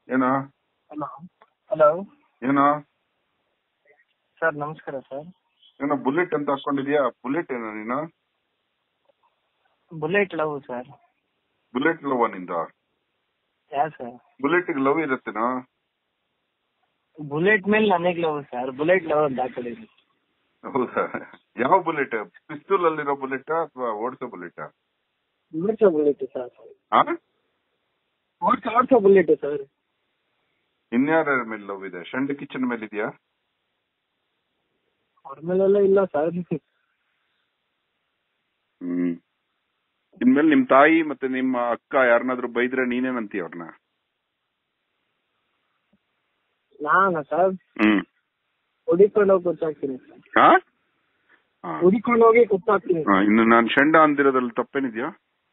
ಏನೋ hello hello ಏನೋ sir ನಮಸ್ಕಾರ ಸರ್ ಏನೋ ಬುಲೆಟ್ ಅಂತ ಹಾಕೊಂಡಿದ್ಯಾ ಬುಲೆಟ್ ಏನೋ ನೀನು bullet love sir bullet love ನಿಂದ ಯಾ ಸರ್ ಬುಲೆಟ್ ಲವ್ ಇರುತ್ತೇನೋ ಬುಲೆಟ್ ಮೇಲೆ ನನಗೆ ಲವ್ ಸರ್ ಬುಲೆಟ್ ಲವ್ ಅಂತ ಹಾಕೊಂಡಿದ್ದೀನಿ ಹೌದಾ ಯಾವ ಬುಲೆಟ್ ಪಿಸ್ತೂಲ್ ಅಲ್ಲಿರೋ ಬುಲೆಟ್ ಅಥವಾ ಓಡಿಸೋ ಬುಲೆಟ್ ಓಡಿಸೋ ಬುಲೆಟ್ ಸರ್ ಹಾ ಓಡಿಸೋ ಓಡಿಸೋ ಬುಲೆಟ್ ಸರ್ ಇನ್ಯಾರ ಮೇಲೆ ಲವ್ ಇದೆ ಶಂಡ್ ಕಿಚನ್ ಮೇಲೆ ಇದೆಯಾ ಅವ್ರ ಮೇಲೆಲ್ಲ ಇಲ್ಲ ಸರ್ ಹ್ಮ್ ಇನ್ಮೇಲೆ ನಿಮ್ ತಾಯಿ ಮತ್ತೆ ನಿಮ್ಮ ಅಕ್ಕ ಯಾರನ್ನಾದ್ರೂ ಬೈದ್ರೆ ನೀನೇನಂತೀಯ ಅವ್ರನ್ನ ನಾನ ಸರ್ ಹ್ಮ್ ಹುಡಿಕೊಂಡು ಹೋಗಿ ಗೊತ್ತಾಗ್ತೀನಿ ಸರ್ ಹಾ ಹಾ. ಹುಡಿಕೊಂಡು ಹೋಗಿ ಗೊತ್ತಾಗ್ತೀನಿ ಹಾ, ಇನ್ನು ನಾನ್ ಶಂಡ ಅಂದಿರೋದ್ರಲ್ಲಿ ತಪ್ಪೇನಿದ್ಯಾ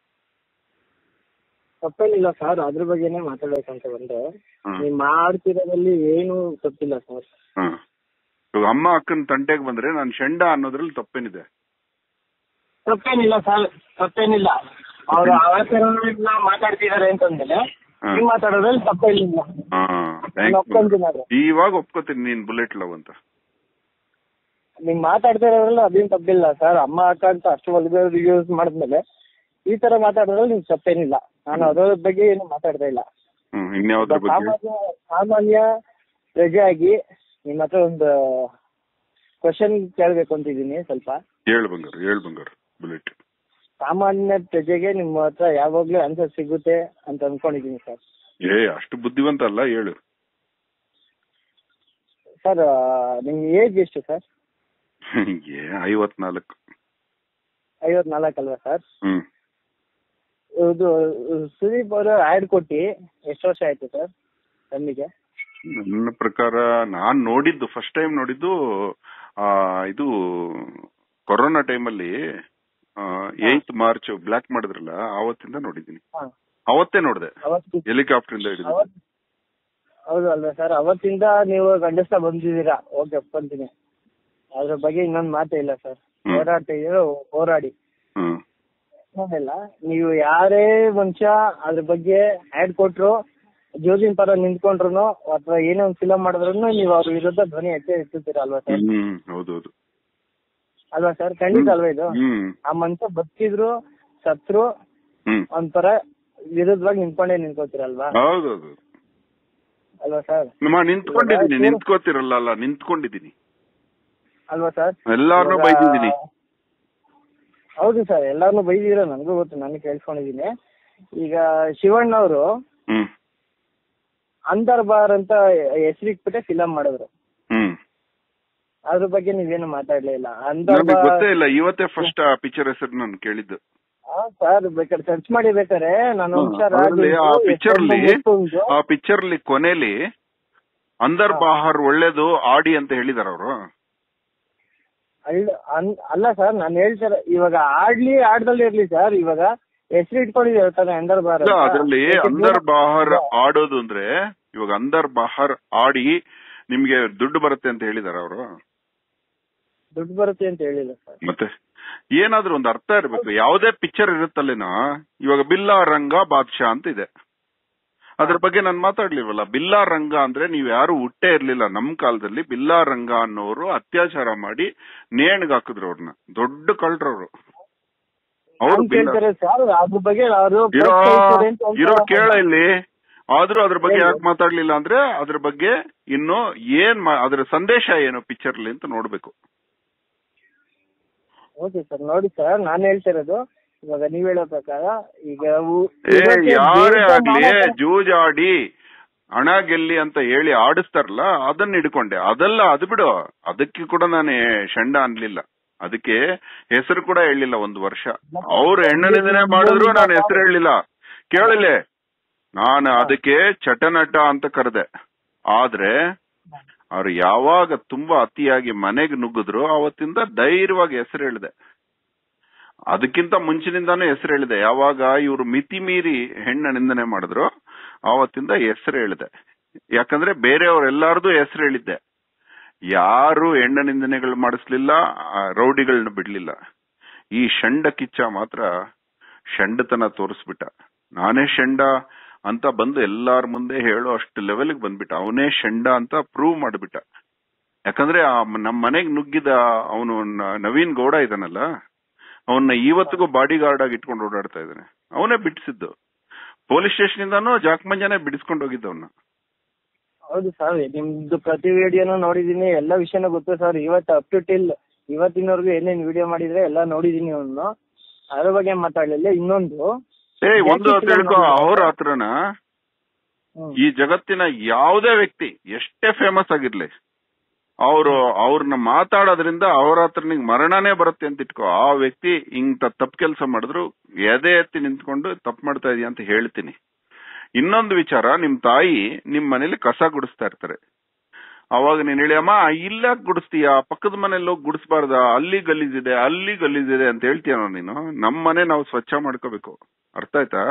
ತಪ್ಪೇನಿಲ್ಲ ಸರ್ ಅದ್ರ ಬಗ್ಗೆನೇ ಮಾತಾಡ್ಬೇಕಂತ ಬಂದೆ ಹ್ಮ್. ನೀವ್ ಮಾಡ್ತಿರೋದ್ರಲ್ಲಿ ಏನು ತಪ್ಪಿಲ್ಲ ಸರ್ ಹಾ ಇವಾಗ ಅಮ್ಮ ಅಕ್ಕನ ತಂಟೆಗೆ ಬಂದ್ರೆ ನಾನ್ ಶಂಡ ಅನ್ನೋದ್ರಲ್ಲಿ ತಪ್ಪೇನಿದೆ ತಪ್ಪೇನಿಲ್ಲ ಸರ್ ತಪ್ಪೇನಿಲ್ಲ ಅವ್ರು ಅವಸರ ಮಾತಾಡ್ತಿದಾರೆ ಅಂತಂದ್ರೆ ಹಾ. ನೀವ್ ಮಾತಾಡೋದ್ರಲ್ಲಿ ತಪ್ಪೇನಿಲ್ಲ ಹಾ ನಾನು thank you. ಒಪ್ಕೊಂತೀನಿ ಅದು. ಇವಾಗ ಒಪ್ಕೋತೀನಿ ನೀನ್ ಬುಲೆಟ್ ಲವ್ ಅಂತ ನೀವ್ ಮಾತಾಡ್ತಾ ಇರೋದ್ರಲ್ಲಿ ಅದೇನ್ ತಪ್ಪಿಲ್ಲ ಸರ್ ಅಮ್ಮ ಅಕ್ಕ ಅಂತ ಅಷ್ಟು ಒಳಗೆ ಯೂಸ್ ಮಾಡಿದ್ಮೇಲೆ ಈ ತರ ಮಾತಾಡೋದ್ರಲ್ಲಿ ನಿಮ್ಗೆ ತಪ್ಪೇನಿಲ್ಲ ನಾನು ಅದ್ರ ಬಗ್ಗೆ ಏನು ಮಾತಾಡ್ತಾ ಇಲ್ಲ ಹ್ಮ್ ಇನ್ಯಾವ್ದ್ರ ಒಬ್ಬ ಬಗ್ಗೆ ಸಾಮಾನ್ಯ ಸಾಮಾನ್ಯ ಪ್ರಜೆಯಾಗಿ ನಿಮ್ಮ ಹತ್ರ ಒಂದು ಕ್ವಶನ್ ಕೇಳ್ಬೇಕು ಅಂತಿದ್ದೀನಿ ಸ್ವಲ್ಪ ಹೇಳ್ ಬಂಗಾರ ಹೇಳ್ ಬಂಗಾರ ಬುಲೆಟ್ ಸಾಮಾನ್ಯ ಪ್ರಜೆಗೆ ನಿಮ್ಮ ಹತ್ರ ಯಾವಾಗ್ಲೂ ಆನ್ಸರ್ ಸಿಗುತ್ತೆ ಅಂತ ಅನ್ಕೊಂಡಿದ್ದೀನಿ ಸರ್ ಏ ಅಷ್ಟು ಬುದ್ಧಿವಂತ ಅಲ್ಲ ಹೇಳು ಸರ್ ನಿಮ್ ಏಜ್ ಎಷ್ಟು ಸರ್ ಏ ಐವತ್ನಾಲ್ಕು ಐವತ್ನಾಲ್ಕು ಅಲ್ವಾ ಸರ್ ಹ್ಮ್ ಇದು ಸುದೀಪ್ ಅವರು ಆಡ್ ಕೊಟ್ಟಿ ಎಷ್ಟು ವರ್ಷ ಆಯ್ತು ಸರ್ ತಮ್ಮಿಗೆ ನನ್ನ ಪ್ರಕಾರ ನಾನ್ ನೋಡಿದ್ದು ಫಸ್ಟ್ ಟೈಮ್ ನೋಡಿದ್ದು ಆ ಇದು ಕೊರೋನಾ ಟೈಮಲ್ಲಿ ಏತ್ ಮಾರ್ಚ್ ಬ್ಲಾಕ್ ಮಾಡಿದ್ರಲ್ಲ ಆವತ್ತಿಂದ ನೋಡಿದ್ದೀನಿ ಹಾ. ಅವತ್ತೇ ನೋಡಿದೆ ಅವತ್ತು ಹೆಲಿಕಾಪ್ಟರ್ ಇಂದ ಹಿಡಿದು ಅವತ್ ಹೌದು ಅಲ್ವಾ ಸರ್ ಅವತ್ತಿಂದ ನೀವು ಗಂಡಸ್ತಾ ಬಂದಿದ್ದೀರಾ ಓಕೆ ಒಪ್ಕೊಂತೀನಿ ಅದ್ರ ಬಗ್ಗೆ ಇನ್ನೊಂದು ಮಾತೇ ಇಲ್ಲ ಸರ್ ಹ್ಮ್. ಹೋರಾಡ್ತಾ ಇದೀರೋ ಹೋರಾಡಿ ಹ್ಮ್ ಇಲ್ಲ ನೀವು ಯಾರೇ ಮನುಷ್ಯ ಅದ್ರ ಬಗ್ಗೆ ಆಡ್ ಕೊಟ್ರು ಜೋಜಿನ್ ಪರ ನಿಂತ್ಕೊಂಡ್ರು ಅಥವಾ ಏನೋ ಒಂದು ಫಿಲಮ್ ಮಾಡಿದ್ರು ನೀವು ಅವ್ರ ವಿರುದ್ಧ ಧ್ವನಿ ಎತ್ತೇ ಎತ್ತುತ್ತೀರಾ ಅಲ್ವಾ ಸರ್ ಹ್ಮ್ ಹೌದೌದು ಅಲ್ವಾ ಸರ್ ಖಂಡಿತ ಅಲ್ವಾ ಇದು ಹ್ಮ್ ಆ ಮನುಷ್ಯ ಬದುಕಿದ್ರು ಸತ್ರು ಹ್ಮ್ ಒಂಥರ ವಿರುದ್ಧವಾಗಿ ನಿಂತ್ಕೊಂಡೇ ನಿಂತ್ಕೋತೀರಲ್ವಾ ಹೌದೌದು ಅಲ್ವಾ ಸರ್ ನಮ್ಮ ನಿಂತ್ಕೊಂಡಿದ್ದೀನಿ ನಿಂತ್ಕೋತಿರಲ್ಲ ಅಲ್ಲ ನಿಂತ್ಕೊಂಡಿದ್ದೀನಿ ಅಲ್ವಾ ಸರ್ ಎಲ್ಲಾರ್ನು ಇವಾಗ- ಬೈದಿದ್ದೀನಿ ಹೌದು ಸರ್ ಎಲ್ಲಾರ್ನು ಬೈದಿರ ನನಗೂ ಗೊತ್ತು ನಾನು ಕೇಳಿಸ್ಕೊಂಡಿದ್ದೀನಿ ಈಗ ಶಿವಣ್ಣ ಅವರು ಹ್ಮ್ ಅಂತರ್ಬಾರ್ ಅಂತ ಹೆಸರಿಟ್ಬಿಟ್ಟೆ ಫಿಲಂ ಮಾಡಿದ್ರು ಹ್ಮ್ ಅದ್ರ ಬಗ್ಗೆ ನೀವೇನು ಮಾತಾಡ್ಲೇ ಇಲ್ಲ ನನಗೆ ಅಂತರ್ಬಾರ್ ಗೊತ್ತೇ ಇಲ್ಲ ಇವತ್ತೇ ಫಸ್ಟ್ ಆ ಪಿಕ್ಚರ್ ಹೆಸರು ನಾನು ಕೇಳಿದ್ದು ಸರ್ ಬೇಕಾದ್ರೆ ಸರ್ಚ್ ಮಾಡಿ ಬೇಕಾದ್ರೆ ನಾನು ಹ್ಮ್. ವಂಶ ಅದ್ರಲ್ಲಿ ಆ ರಾಜು, ಪಿಕ್ಚರ್ ಅಲ್ಲಿ ಎಷ್ಟೊಂದು ಮುತ್ತುಂಜು. ಆ ಪಿಕ್ಚರ್ ಅಲ್ಲಿ ಕೊನೆಲಿ ಅಂದರ್ ಬಾಹರ್ ಒಳ್ಳೇದು ಆಡಿ ಅಂತ ಹೇಳಿದಾರ ಅವರು ಅಲ್ಲ ಅನ್- ಅಲ್ಲ ಸರ್ ನಾನು ಹೇಳ್ತಾರೆ ಇವಾಗ ಆಡ್ಲಿ ಆಡ್ದಲ್ಲಿ ಇರ್ಲಿ ಸರ್ ಇವಾಗ ಹೆಸರು ಇಟ್ಕೊಂಡಿದ್ದೀವಿ ತಾನೆ ಅಂತರ್ಬಾರ್ ಅಂತ. ಅದ್ರಲ್ಲಿ ಯಾಕೆ ಅಂದರ್ ಬಾಹರ್ ಆಡೋದು ಅಂದ್ರೆ ಇವಾಗ ಅಂದರ್ ಬಾಹರ್ ಆಡಿ ನಿಮ್ಗೆ ದುಡ್ಡು ಬರುತ್ತೆ ಅಂತ ಹೇಳಿದಾರ ಅವರು ದುಡ್ಡು ಬರುತ್ತೆ ಅಂತ ಹೇಳಿಲ್ಲ ಸರ್ ಮತ್ತೆ ಏನಾದ್ರೂ ಒಂದು ಅರ್ಥ ಇರ್ಬೇಕು ಯಾವುದೇ ಪಿಕ್ಚರ್ ಇರುತ್ತಲ್ಲೇನೋ ಇವಾಗ ಬಿಲ್ಲಾ ರಂಗ ಬಾದ್ಶಾ ಅಂತ ಇದೆ ಅದ್ರ ಬಗ್ಗೆ ನಾನು ಮಾತಾಡ್ಲಿಲ್ವಲ್ಲ ಬಿಲ್ಲಾ ರಂಗ ಅಂದ್ರೆ ನೀವ್ ಯಾರು ಹುಟ್ಟೇ ಇರ್ಲಿಲ್ಲ ನಮ್ ಕಾಲದಲ್ಲಿ ಬಿಲ್ಲಾ ರಂಗ ಅನ್ನೋರು ಅತ್ಯಾಚಾರ ಮಾಡಿ ನೇಣ್ಗ್ ಹಾಕಿದ್ರು ಅವ್ರನ್ನ ದೊಡ್ಡ ಕಳ್ರವ್ರು ಅವ್ರು ನಾನ್ ಕೇಳ್ತಾರೆ ಸರ್ ಅದ್ರ ಬಗ್ಗೆ ಅವರು ಇರೋ ಇರೋ ಕೇಳ ಇಲ್ಲಿ ಆದ್ರೂ ಅದ್ರ ಬಗ್ಗೆ ಹೇಳು. ಯಾಕೆ ಮಾತಾಡ್ಲಿಲ್ಲ ಅಂದ್ರೆ ಅದ್ರ ಬಗ್ಗೆ ಇನ್ನು ಏನ್ ಮಾ- ಅದ್ರ ಸಂದೇಶ ಏನು ಪಿಕ್ಚರ್ ಅಲ್ಲಿ ಅಂತ ನೋಡ್ಬೇಕು ಓಕೆ ಸರ್ ನೋಡಿ ಸರ್ ನಾನು ಹೇಳ್ತಿರೋದು ಇವಾಗ ನೀವ್ ಹೇಳೋ ಪ್ರಕಾರ ಈಗ ಉ- ಏ ಇವತ್ತೇ ಯಾರೇ ದೇಶ ಆಗ್ಲಿ ಮಾನವ- ಜೂಜಾಡಿ ಹಣ ಗೆಲ್ಲಿ ಅಂತ ಹೇಳಿ ಆಡಿಸ್ತಾರಲ್ಲ ಅದನ್ನ ಹಿಡ್ಕೊಂಡೆ ಅದಲ್ಲ ಅದು ಬಿಡು ಅದಕ್ಕೆ ಕೂಡ ನಾನು ಷಂಡ ಅನ್ಲಿಲ್ಲ ಅದಕ್ಕೆ ಹೆಸರು ಕೂಡ ಹೇಳಿಲ್ಲ ಒಂದು ವರ್ಷ ಅವ್ರು ಹೆಣ್ಣನಿಂದನೇ ಮಾಡಿದ್ರು ನಾನು ಹೆಸರು ಹೇಳಿಲ್ಲ ಕೇಳಲೆ ನಾನು ಅದಕ್ಕೆ ಚಟನಟ ಅಂತ ಕರೆದೆ ಆದ್ರೆ ಅವ್ರು ಯಾವಾಗ ತುಂಬಾ ಅತಿಯಾಗಿ ಮನೆಗೆ ನುಗ್ಗಿದ್ರು ಅವತ್ತಿಂದ ಧೈರ್ಯವಾಗಿ ಹೆಸರು ಹೇಳಿದೆ ಅದಕ್ಕಿಂತ ಮುಂಚಿನಿಂದಾನು ಹೆಸರು ಹೇಳಿದೆ ಯಾವಾಗ ಇವರು ಮಿತಿ ಮೀರಿ ಹೆಣ್ಣ ನಿಂದನೆ ಮಾಡಿದ್ರು ಆವತ್ತಿಂದ ಹೆಸರು ಹೇಳಿದೆ ಯಾಕಂದ್ರೆ ಬೇರೆಯವ್ರೆಲ್ಲಾರ್ದು ಹೆಸರು ಹೇಳಿದ್ದೆ ಯಾರು ಹೆಣ್ಣ ನಿಂದನೆಗಳು ಮಾಡಿಸ್ಲಿಲ್ಲ ಆ ರೌಡಿಗಳನ್ನ ಬಿಡ್ಲಿಲ್ಲ ಈ ಷಂಡ ಕಿಚ್ಚ ಮಾತ್ರ ಷಂಡತನ ತೋರಿಸ್ಬಿಟ್ಟ ನಾನೇ ಷಂಡ ಅಂತ ಬಂದು ಎಲ್ಲಾರ ಮುಂದೆ ಹೇಳೋ ಅಷ್ಟು ಲೆವೆಲ್ಗೆ ಬಂದ್ಬಿಟ್ಟ ಅವನೇ ಷಂಡ ಅಂತ ಪ್ರೂವ್ ಮಾಡ್ಬಿಟ್ಟ ಯಾಕಂದ್ರೆ ಆ ಮ- ನಮ್ ಮನೆಗ್ ನುಗ್ಗಿದ ಅವನು ನವೀನ್ ಗೌಡ ಇದಾನಲ್ಲ ಅವನ್ನ ಇವತ್ತಿಗೂ ಬಾಡಿ ಗಾರ್ಡ್ ಆಗಿ ಇಟ್ಕೊಂಡು ಓಡಾಡ್ತಾ ಇದ್ದಾನೆ ಅವನೇ ಬಿಡಿಸಿದ್ದು ಪೊಲೀಸ್ ಸ್ಟೇಷನ್ ಇಂದಾನು ಜಾಕ್ಮಂಜಾನೆ ಬಿಡಿಸ್ಕೊಂಡು ಹೋಗಿದ್ದವನ್ನ ಹೌದು ಸರ್ ನಿಮ್ದು ಪ್ರತಿ ವಿಡಿಯೋನು ನೋಡಿದೀನಿ ಎಲ್ಲ ವಿಷಯನೂ ಗೊತ್ತು ಸರ್ ಇವತ್ತು ಅಪ್ ಟು ಟಿಲ್ ಇವತ್ತಿನವರೆಗೂ ಏನೇನ್ ವಿಡಿಯೋ ಮಾಡಿದ್ರೆ ಎಲ್ಲ ನೋಡಿದೀನಿ ಅವನು ಅದ್ರ ಬಗ್ಗೆ ಮಾತಾಡ್ಲಿಲ್ಲ ಇನ್ನೊಂದು ಏ ಒಂದು ಜಾಕಿ film ತಿಳ್ಕೊ ನೋಡಿದ್ಯಾ? ಅವ್ರ ಹತ್ರನ ಹ್ಮ್. ಈ ಜಗತ್ತಿನ ಯಾವುದೇ ವ್ಯಕ್ತಿ ಎಷ್ಟೇ ಫೇಮಸ್ ಆಗಿರ್ಲಿ ಅವರು ಅವ್ರನ್ನ ಮಾತಾಡೋದ್ರಿಂದ ಅವ್ರ ಹತ್ರ ನಿಂಗ್ ಮರಣನೇ ಬರುತ್ತೆ ಅಂತ ಇಟ್ಕೋ ಆ ವ್ಯಕ್ತಿ ಇಂತ ತಪ್ಪು ಕೆಲಸ ಮಾಡಿದ್ರು ಎದೆ ಎತ್ತಿ ನಿಂತ್ಕೊಂಡು ತಪ್ಪು ಮಾಡ್ತಾ ಇದೀಯ ಅಂತ ಹೇಳ್ತೀನಿ ಇನ್ನೊಂದು ವಿಚಾರ ನಿಮ್ ತಾಯಿ ನಿಮ್ ಮನೇಲಿ ಕಸ ಗುಡಿಸ್ತಾ ಇರ್ತಾರೆ ಅವಾಗ ನೀನ್ ಹೇಳಿ ಅಮ್ಮ ಇಲ್ಲ ಗುಡಿಸ್ತೀಯ ಪಕ್ಕದ ಮನೇಲಿ ಹೋಗಿ ಗುಡಿಸ್ಬಾರ್ದ ಅಲ್ಲಿ ಗಲೀಜಿದೆ ಅಲ್ಲಿ ಗಲೀಜಿದೆ ಅಂತ ಹೇಳ್ತೀಯನೋ ನೀನು ನಮ್ ಮನೆ ನಾವು ಸ್ವಚ್ಛ ಮಾಡ್ಕೋಬೇಕು ಅರ್ಥ ಆಯ್ತಾ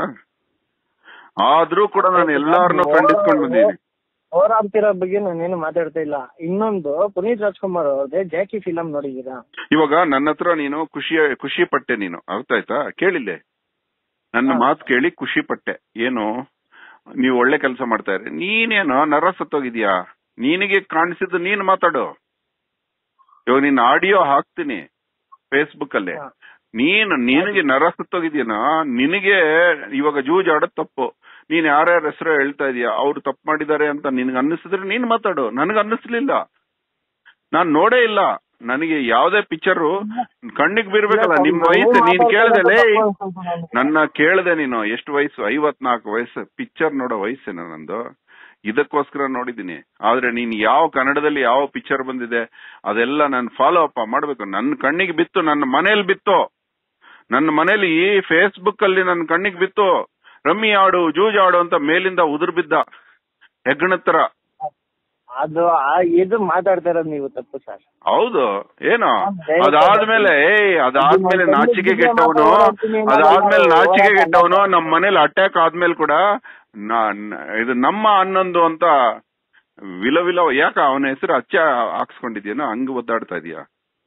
ಆದ್ರೂ ಕೂಡ ನಾನು ಎಲ್ಲಾರನ್ನೂ ಖಂಡಿಸ್ಕೊಂಡ್ ಬಂದಿದ್ದೀನಿ ಹೋರಾಡ್ತಿರೋ ಬಗ್ಗೆ ನಾನೇನು ಮಾತಾಡ್ತಾ ಇಲ್ಲ ಇನ್ನೊಂದು ಪುನೀತ್ ರಾಜ್ಕುಮಾರ್ ಅವ್ರದ್ದೇ ಜಾಕಿ ಫಿಲಂ ನೋಡಿದೀರಾ ಇವಾಗ ನನ್ನ ಹತ್ರ ನೀನು ಖುಷಿ ಖುಷಿ ಪಟ್ಟೆ ನೀನು ಅರ್ಥ ಆಯ್ತಾ ಕೇಳಿಲ್ಲೆ ನನ್ನ ಹಾ. ಮಾತು ಕೇಳಿ ಖುಷಿ ಪಟ್ಟೆ ಏನು ನೀವು ಒಳ್ಳೆ ಕೆಲಸ ಮಾಡ್ತಾ ಇರಿ ನೀನೇನು ನರ ಸತ್ತೋಗಿದ್ಯಾ ನಿನಗೆ ಕಾಣಿಸಿದ್ದು ನೀನ್ ಮಾತಾಡು ಇವಾಗ ನಿನ್ನ ಆಡಿಯೋ ಹಾಕ್ತೀನಿ ಫೇಸ್ಬುಕ್ ಅಲ್ಲಿ ಹಾ. ನೀನು ನಿನಗೆ ನರ ಸತ್ತೋಗಿದ್ಯನ ನಿನಗೆ ಇವಾಗ ಜೂಜ್ ಆಡೋದ್ ತಪ್ಪು ನೀನ್ ಯಾರ್ಯಾರ ಹೆಸರು ಹೇಳ್ತಾ ಇದೀಯ ಅವ್ರು ತಪ್ಪು ಮಾಡಿದ್ದಾರೆ ಅಂತ ನಿನ್ಗೆ ಅನ್ನಿಸಿದ್ರೆ ನೀನ್ ಮಾತಾಡು ನನಗೆ ಅನ್ನಿಸ್ಲಿಲ್ಲ ನಾನ್ ನೋಡೇ ಇಲ್ಲ ನನಗೆ ಯಾವ್ದೇ ಪಿಕ್ಚರ್ ಕಣ್ಣಿಗೆ ಬೀರ್ಬೇಕಲ್ಲ ನಿಮ್ ವಯಸ್ಸು ನೀನ್ ಕೇಳ್ದೆ ಲೇ ನನ್ನ ಕೇಳ್ದೆ ನೀನು ಎಷ್ಟು ವಯಸ್ಸು ಐವತ್ನಾಲ್ಕು ವಯಸ್ಸು ಪಿಕ್ಚರ್ ನೋಡೋ ವಯಸ್ಸೇನ ನಂದು ಇದಕ್ಕೋಸ್ಕರ ನೋಡಿದೀನಿ ಆದ್ರೆ ನೀನ್ ಯಾವ ಕನ್ನಡದಲ್ಲಿ ಯಾವ ಪಿಕ್ಚರ್ ಬಂದಿದೆ ಅದೆಲ್ಲ ನಾನು ಫಾಲೋ ಅಪ್ ಮಾಡ್ಬೇಕು ನನ್ನ ಕಣ್ಣಿಗೆ ಬಿತ್ತು ನನ್ನ ಮನೇಲಿ ಬಿತ್ತು ನನ್ನ ಮನೇಲಿ ಈ ಫೇಸ್ಬುಕ್ ಅಲ್ಲಿ ನನ್ನ ಕಣ್ಣಿಗೆ ಬಿತ್ತು ರಮ್ಮಿ ಆಡು ಜೂಜ್ ಆಡು ಅಂತ ಮೇಲಿಂದ ಉದುರ್ ಬಿದ್ದ ಹೆಗ್ಗಣತ್ರ ಅದು ಆ- ಇದು ಮಾತಾಡ್ತಾ ಇರೋದು ನೀವು ತಪ್ಪು ಸರ್ ಹೌದು ಏನು ದಯವಿಟ್ಟು ಅದಾದ್ಮೇಲೆ ಏಯ್ ಅದಾದ್ಮೇಲೆ ನಾಚಿಕೆ ಗೆಟ್ಟವನು ಅದಾದ್ಮೇಲೆ ನಾಚಿಕೆ ಗೆಟ್ಟವನು ನಮ್ ಮನೇಲಿ ಅಟ್ಯಾಕ್ ಆದ್ಮೇಲೆ ಕೂಡ ನಾ- ನ- ಇದು ನಮ್ಮ ಹನ್ನೊಂದು ಅಂತ ವಿಲ ವಿಲ ಯಾಕ ಅವನ ಹೆಸರು ಅಚ್ಚ ಹಾಕ್ಸ್ಕೊಂಡಿದ್ಯೇನೋ ಹಂಗ ಒದ್ದಾಡ್ತಾ ಇದೀಯಾ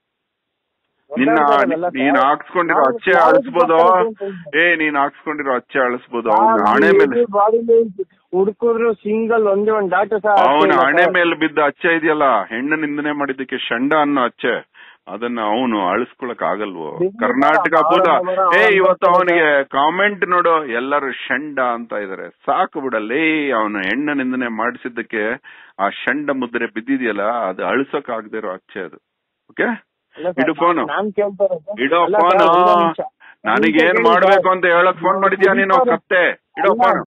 ನಿನ್ನ ನೀನ್ ಹಾಕ್ಸ್ಕೊಂಡಿರೋ ಅಚ್ಚೆ ಅಳಿಸ್ಬೋದು ಏ ನೀನ್ ಹಾಕ್ಸ್ಕೊಂಡಿರೋ ಅಚ್ಚೆ ಅಳಿಸ್ಬೋದು ಅವನ ಹಣೆ ಮೇಲೆ ಹುಡುಕರು ಸಿಂಗಲ್ ಒಂದೇ ಒಂದ್ ಡಾಟಾ ಸಹ ಅವನ ಹಣೆ ಮೇಲೆ ಬಿದ್ದ ಅಚ್ಚೆ ಇದೆಯಲ್ಲ ಹೆಣ್ಣು ನಿಂದನೆ ಮಾಡಿದ್ದಕ್ಕೆ ಷಂಡ ಅನ್ನೋ ಅಚ್ಚೆ ಅದನ್ನ ಅವನು ಅಳಿಸ್ಕೊಳಕ್ ಆಗಲ್ವೋ ಕರ್ನಾಟಕ ಪೂರ ಏ ಇವತ್ತು ಅವನಿಗೆ ಕಾಮೆಂಟ್ ನೋಡು ಎಲ್ಲರೂ ಷಂಡ ಅಂತ ಇದಾರೆ ಸಾಕು ಬಿಡಲ್ಲೇ ಅವನು ಹೆಣ್ಣು ನಿಂದನೆ ಮಾಡಿಸಿದ್ದಕ್ಕೆ ಆ ಷಂಡ ಮುದ್ರೆ ಬಿದ್ದಿದೆಯಲ್ಲ ಅದು ಅಳಿಸೋಕ್ ಆಗದೆ ಇರೋ ಅಚ್ಚೆ ಅದು ಓಕೆ ಇಡು ಫೋನು ನಾನ್ ಕೇಳ್ತಾ ಇರೋದು ಇಡೋ ಅಲ್ಲ ಫೋನ್ ಸರ್, ಒಂದೇ ನಿಮಿಷ. ನನಗೇನ್ ಮಾಡ್ಬೇಕು ಅಂತ ಹೇಳಕ್ ಫೋನ್ ಮಾಡಿದ್ಯಾ ನೀನು ಕತ್ತೆ ಇಡೋ ಫೋನ್